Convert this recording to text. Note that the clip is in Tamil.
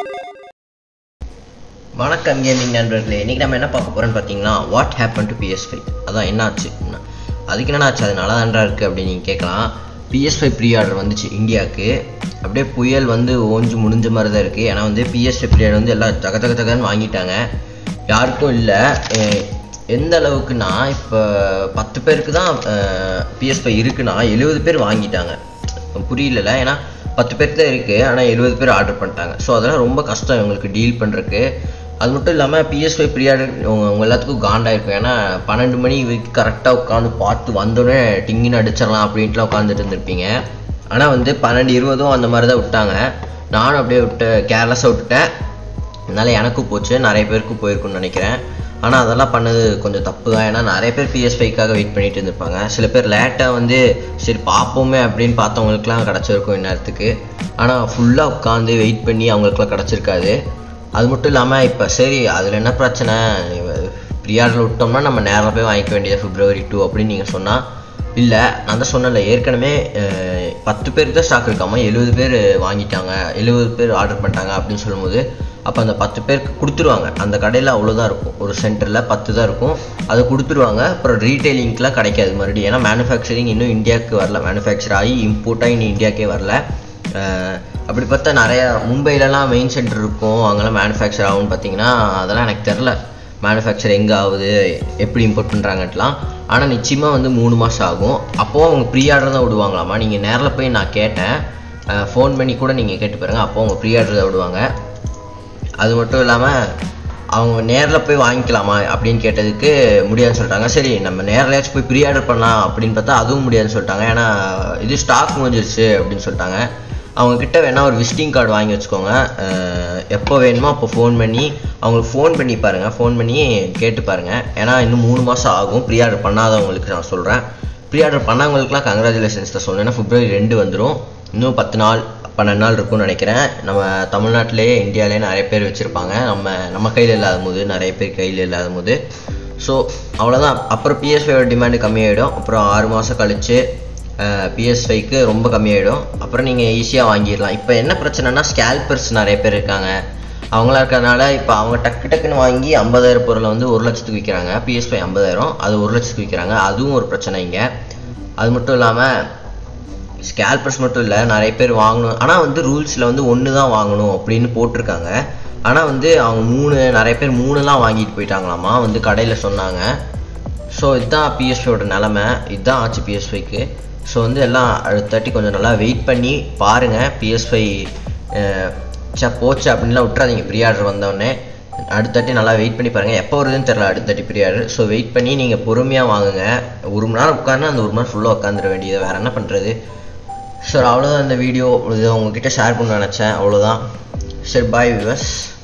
வணக்கம் கேமிங் நண்பர்களே இன்றைக்கி நம்ம என்ன பார்க்க போகிறோம்னு பார்த்தீங்கன்னா what happen to PS five அதான் என்னாச்சு அதுக்கு என்ன ஆச்சு அது நல்லா தான்டா இருக்குது அப்படின்னு நீங்கள் கேட்கலாம் பிஎஸ் ஃபைவ் ப்ரீ ஆர்டர் வந்துச்சு இந்தியாவுக்கு அப்படியே புயல் வந்து ஓஞ்சு முடிஞ்ச மாதிரி தான் இருக்குது ஏன்னா வந்து பிஎஸ் ஃபைவ் ப்ரீ ஆர்டர் வந்து எல்லாம் தக தக தகன்னு வாங்கிட்டாங்க யாருக்கும் இல்லை எந்த அளவுக்குன்னா இப்போ பத்து பேருக்கு தான் பிஎஸ் ஃபைவ் இருக்குன்னா எழுபது பேர் வாங்கிட்டாங்க புரியல ஏன்னா பத்து பேருக்கு தான் இருக்குது ஆனால் எழுபது பேர் ஆர்டர் பண்ணிட்டாங்க ஸோ அதெல்லாம் ரொம்ப கஷ்டம் இவங்களுக்கு டீல் பண்ணுறதுக்கு அது மட்டும் இல்லாமல் பிஎஸ் ஃபைவ் ப்ரீ ஆர்டர் உங்கள் எல்லாத்துக்கும் காண்டாயிருக்கும் ஏன்னா பன்னெண்டு மணி வரைக்கும் கரெக்டாக உட்காந்து பார்த்து வந்தோடனே டிங்கின்னு அடிச்சிடலாம் அப்படின்ட்டுலாம் உட்காந்துட்டு இருந்திருப்பீங்க ஆனால் வந்து பன்னெண்டு இருபதும் அந்த மாதிரி தான் விட்டாங்க நானும் அப்படியே விட்டு கேர்லெஸ்ஸாக விட்டுட்டேன் அதனால் எனக்கும் போச்சு நிறைய பேருக்கும் போயிருக்குன்னு நினைக்கிறேன் ஆனால் அதெல்லாம் பண்ணது கொஞ்சம் தப்பு தான் ஏன்னா நிறைய பேர் பிஎஸ் ஃபைவ்க்காக வெயிட் பண்ணிட்டு இருந்திருப்பாங்க சில பேர் லேட்டாக வந்து சரி பார்ப்போமே அப்படின்னு பார்த்தவங்களுக்குலாம் கிடச்சிருக்கும் இந்நேரத்துக்கு ஆனால் ஃபுல்லாக உட்காந்து வெயிட் பண்ணி அவங்களுக்குலாம் கிடச்சிருக்காது அது மட்டும் இல்லாமல் இப்போ சரி அதில் என்ன பிரச்சனை ப்ரீஆர்டர் விட்டோம்னா நம்ம நேரில் போய் வாங்கிக்க வேண்டியது பிப்ரவரி டூ அப்படின்னு நீங்கள் சொன்னால் இல்லை நான் தான் சொன்னல ஏற்கனவே பத்து பேருக்கு தான் ஸ்டாக் இருக்காம எழுபது பேர் வாங்கிட்டாங்க எழுபது பேர் ஆர்டர் பண்ணிட்டாங்க அப்படின்னு சொல்லும்போது அப்போ அந்த பத்து பேருக்கு கொடுத்துருவாங்க அந்த கடையில் அவ்வளோதான் இருக்கும் ஒரு சென்டரில் பத்து தான் இருக்கும் அதை கொடுத்துருவாங்க அப்புறம் ரீட்டைலிங்க்கெலாம் கிடைக்காது மறுபடியும் ஏன்னா மேனுஃபேக்சரிங் இன்னும் இந்தியாவுக்கு வரல மேனுஃபேக்சர் ஆகி இம்போர்ட்டாக இன்னும் இந்தியாவுக்கே வரல அப்படி பார்த்தா நிறையா மும்பையிலலாம் மெயின் சென்டர் இருக்கும் அங்கெல்லாம் மேனுஃபேக்சர் ஆகும்னு பார்த்தீங்கன்னா அதெல்லாம் எனக்கு தெரில மேனுஃபேக்சர் எங்கே ஆகுது எப்படி இம்போர்ட் பண்ணுறாங்கட்டலாம் ஆனால் நிச்சயமாக வந்து மூணு மாதம் ஆகும் அப்போது அவங்க ப்ரீ ஆர்டர் தான் விடுவாங்களாமா நீங்கள் நேரில் போய் நான் கேட்டேன் ஃபோன் பண்ணி கூட நீங்கள் கேட்டு பாருங்கள் அப்போ அவங்க ப்ரீ ஆர்டர் தான் விடுவாங்க அது மட்டும் இல்லாமல் அவங்க நேரில் போய் வாங்கிக்கலாமா அப்படின்னு கேட்டதுக்கு முடியாதுன்னு சொல்லிட்டாங்க சரி நம்ம நேரில் போய் ப்ரீ ஆர்டர் பண்ணலாம் அப்படின்னு பார்த்தா அதுவும் முடியாதுன்னு சொல்லிட்டாங்க ஏன்னா இது ஸ்டாக் முடிஞ்சிருச்சு அப்படின்னு சொல்லிட்டாங்க அவங்கக்கிட்ட வேணால் ஒரு விசிட்டிங் கார்டு வாங்கி வச்சுக்கோங்க எப்போ வேணுமோ அப்போ ஃபோன் பண்ணி அவங்களுக்கு ஃபோன் பண்ணி பாருங்கள் ஃபோன் பண்ணி கேட்டு பாருங்கள் ஏன்னா இன்னும் மூணு மாதம் ஆகும் ப்ரீ ஆர்டர் பண்ணாதவங்களுக்கு நான் சொல்கிறேன் ப்ரீ ஆர்டர் பண்ணவங்களுக்குலாம் கங்க்ராச்சுலேஷன்ஸ் தான் சொன்னேன் பிப்ரவரி ரெண்டு வந்துடும் இன்னும் பத்து நாள் பன்னெண்டு நாள் இருக்கும்னு நினைக்கிறேன் நம்ம தமிழ்நாட்டிலேயே இந்தியாவிலே நிறைய பேர் வச்சுருப்பாங்க நம்ம நம்ம கையில் இல்லாத போது நிறைய பேர் கையில் இல்லாத போது ஸோ அவ்வளோதான் அப்புறம் பிஎஸ்ஃபையோட டிமாண்டு கம்மியாயிடும் அப்புறம் ஆறு மாதம் கழித்து பிஎஸ் ஃபைவ்க்கு ரொம்ப கம்மியாயிடும் அப்புறம் நீங்கள் ஈஸியாக வாங்கிடலாம் இப்போ என்ன பிரச்சனைனா ஸ்கேல்பர்ஸ் நிறைய பேர் இருக்காங்க அவங்களா இருக்கிறதுனால இப்போ அவங்க டக்கு டக்குன்னு வாங்கி ஐம்பதாயிரம் பொருளை வந்து ஒரு லட்சத்துக்கு விற்கிறாங்க பிஎஸ் ஃபைவ் ஐம்பதாயிரம் அது ஒரு லட்சத்துக்கு விற்கிறாங்க அதுவும் ஒரு பிரச்சனை இங்கே அது மட்டும் இல்லாமல் ஸ்கேல்பர்ஸ் மட்டும் இல்லை நிறைய பேர் வாங்கணும் ஆனால் வந்து ரூல்ஸில் வந்து ஒன்று தான் வாங்கணும் அப்படின்னு போட்டிருக்காங்க ஆனால் வந்து அவங்க மூணு நிறைய பேர் மூணுலாம் வாங்கிட்டு போயிட்டாங்களாமா வந்து கடையில் சொன்னாங்க ஸோ இதுதான் பிஎஸ்பியோட நிலமை இதுதான் ஆச்சு பிஎஸ்பிக்கு ஸோ வந்து எல்லாம் அடுத்தாட்டி கொஞ்சம் நல்லா வெயிட் பண்ணி பாருங்கள் பிஎஸ்ஃபை சே போச்சு அப்படின்லாம் விட்றாதீங்க ப்ரீ ஆர்டர் வந்தோடனே அடுத்தாட்டி நல்லா வெயிட் பண்ணி பாருங்கள் எப்போ வருதுன்னு தெரில அடுத்தாட்டி ப்ரீ ஆர்டர் ஸோ வெயிட் பண்ணி நீங்கள் பொறுமையாக வாங்குங்க ஒரு மணி நேரம் உட்காந்து அந்த ஒரு மணி நேரம் ஃபுல்லாக உட்காந்துட வேண்டியது வேறு என்ன பண்ணுறது சார் அவ்வளோதான் இந்த வீடியோ இது உங்ககிட்ட ஷேர் பண்ண நினச்சேன் அவ்வளோதான் சரி பாய் விவஸ்